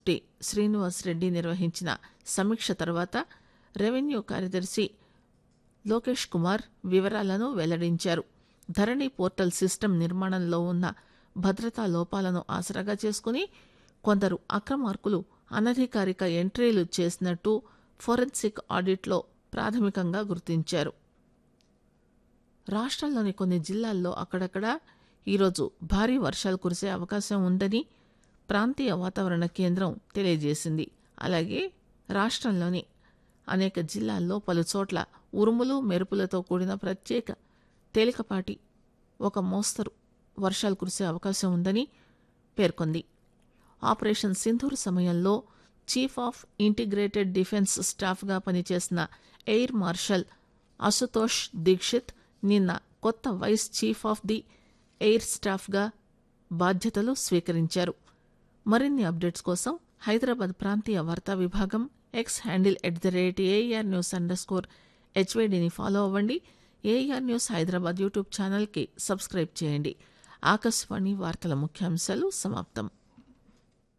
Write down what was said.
T Srinivas Reddy నిర్వహించిన సమీక్ష తర్వాత రెవెన్యూ కార్యదర్శి లోకేష్ కుమార్ వివరాలను వెల్లడించారు ధరణి పోర్టల్ సిస్టమ్ నిర్మాణంలో ఉన్న భద్రతా లోపాలను ఆసరాగా చేసుకుని కొందరు అక్రమార్కులు అనధికారిక ఎంట్రీలు చేసినట్టు ఫోరెన్సిక్ ఆడిట్లో ప్రాథమికంగా గుర్తించారు రాష్ట్రంలోని కొన్ని జిల్లాల్లో అక్కడక్కడ ఈరోజు భారీ వర్షాలు కురిసే అవకాశం ఉందని ప్రాంతీయ వాతావరణ కేంద్రం తెలియజేసింది అలాగే రాష్ట్రంలోని అనేక జిల్లాల్లో పలు చోట్ల ఉరుములు మెరుపులతో కూడిన ప్రత్యేక తేలికపాటి ఒక మోస్తరు వర్షాలు కురిసే అవకాశం ఉందని పేర్కొంది ఆపరేషన్ సింధూర్ సమయంలో చీఫ్ ఆఫ్ ఇంటిగ్రేటెడ్ డిఫెన్స్ స్టాఫ్గా పనిచేసిన ఎయిర్ మార్షల్ అశుతోష్ దీక్షిత్ నిన్న కొత్త vice chief of the air స్టాఫ్గా బాధ్యతలు స్వీకరించారు మరిన్ని అప్డేట్స్ కోసం హైదరాబాద్ ప్రాంతీయ వార్తా విభాగం X handle at the rate AR news underscore హెచ్వైడిని ఫాలో అవ్వండి ఏఆర్ న్యూస్ హైదరాబాద్ యూట్యూబ్ ఛానల్కి సబ్స్క్రైబ్ చేయండి ఆకాశవాణి వార్తల ముఖ్యాంశాలు సమాప్తం